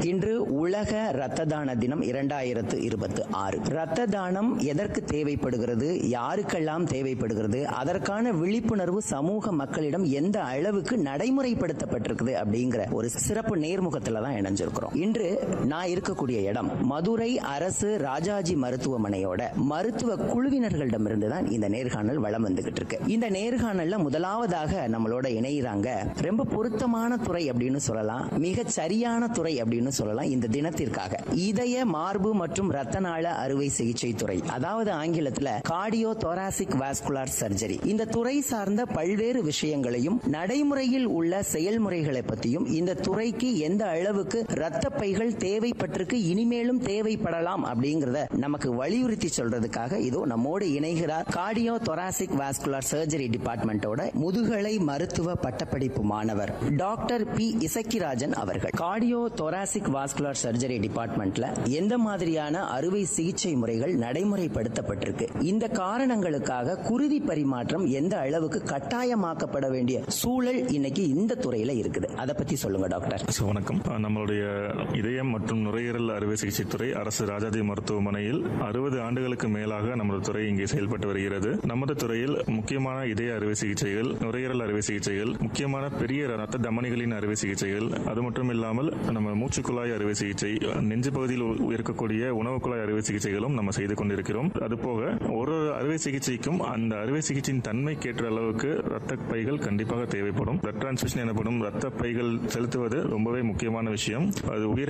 இன்று உலக இரத்த தான தினம் இரண்டாயிரத்து இருபத்தி ஆறு இரத்த தானம் எதற்கு தேவைப்படுகிறது யாருக்கெல்லாம் தேவைப்படுகிறது அதற்கான விழிப்புணர்வு சமூக மக்களிடம் எந்த அளவுக்கு நடைமுறைப்படுத்தப்பட்டிருக்குது அப்படிங்கிற ஒரு சிறப்பு நேர்முகத்துல தான் இணைஞ்சிருக்கிறோம் இன்று நான் இருக்கக்கூடிய இடம் மதுரை அரசு ராஜாஜி மருத்துவமனையோட மருத்துவ குழுவினர்களிடமிருந்து தான் இந்த நேர்காணல் வளம் வந்துகிட்டு இருக்கு இந்த நேர்காணல்ல முதலாவதாக நம்மளோட இணைகிறாங்க ரொம்ப பொருத்தமான துறை அப்படின்னு சொல்லலாம் மிக சரியான துறை அப்படின்னு சொல்லலாம் இந்த தினத்திற்காக இதய மார்பு மற்றும் ரத்த நாள அறுவை சிகிச்சை துறை அதாவது ஆங்கிலத்துல கார்டியோ thoracic வாஸ்குலார் சர்ஜரி இந்த துறை சார்ந்த பல்வேறு விஷயங்களையும் நடைமுறையில் உள்ள செயல்முறைகளை பற்றியும் இந்த துறைக்கு எந்த அளவுக்கு இரத்த பைகள் தேவைப்பட்டிருக்கு இனிமேலும் தேவைப்படலாம் அப்படிங்கறத நமக்கு வலியுறுத்தி சொல்றதுக்காக இதோ நம்மோடு இணைகிறார் கார்டியோ thoracic வாஸ்குலார் சர்ஜரி டிபார்ட்மெண்டோட முதுகலை மருத்துவ பட்டப்படிப்பு மாணவர் டாக்டர் பி இசக்கிராஜன் அவர்கள் கார்டியோ thoracic வாஸ்குலார் சர்ஜரி டிபார்ட்மெண்ட்ல எந்த மாதிரியான அறுவை சிகிச்சை முறைகள் நடைமுறைப்படுத்தப்பட்டிருக்கு இந்த காரணங்களுக்காக குருதி பரிமாற்றம் எந்த அளவுக்கு கட்டாயமாக்கப்பட வேண்டிய சூழல் இன்னைக்கு இந்த துறையில இருக்குது அதை பத்தி சொல்லுங்க டாக்டர் ஸோ வணக்கம் அஹ் நம்மளுடைய இதயம் மற்றும் நுரையீரல் அறுவை சிகிச்சை துறை அரசு ராஜாஜி மருத்துவமனையில் அறுபது ஆண்டுகளுக்கு மேலாக நமது துறை இங்கே செயல்பட்டு வருகிறது நமது துறையில் முக்கியமான இதய அறுவை சிகிச்சைகள் நுரையீரல் அறுவை சிகிச்சைகள் முக்கியமான பெரிய ரத்த தமனிகளின் அறுவை சிகிச்சைகள் அது மட்டும் இல்லாமல் நம்ம மூச்சுக்குழாய் அறுவை சிகிச்சை நெஞ்சு பகுதியில் உ- இருக்கக்கூடிய உணவு குழாய் அறுவை சிகிச்சைகளும் நம்ம செய்து கொண்டிருக்கிறோம் அதுபோக ஒரு ஒரு அறுவை சிகிச்சைக்கும் அந்த அறுவை சிகிச்சையின் தன்மைக்கேற்ற அளவுக்கு ரத்த பைகள் கண்டிப்பாக தேவைப்படும் பிளட் டிரான்ஸ்மிஷன் எனப்படும் ரத்த பைகள் செலுத்துவது ரொம்பவே முக்கியமான விஷயம் அது உயிரை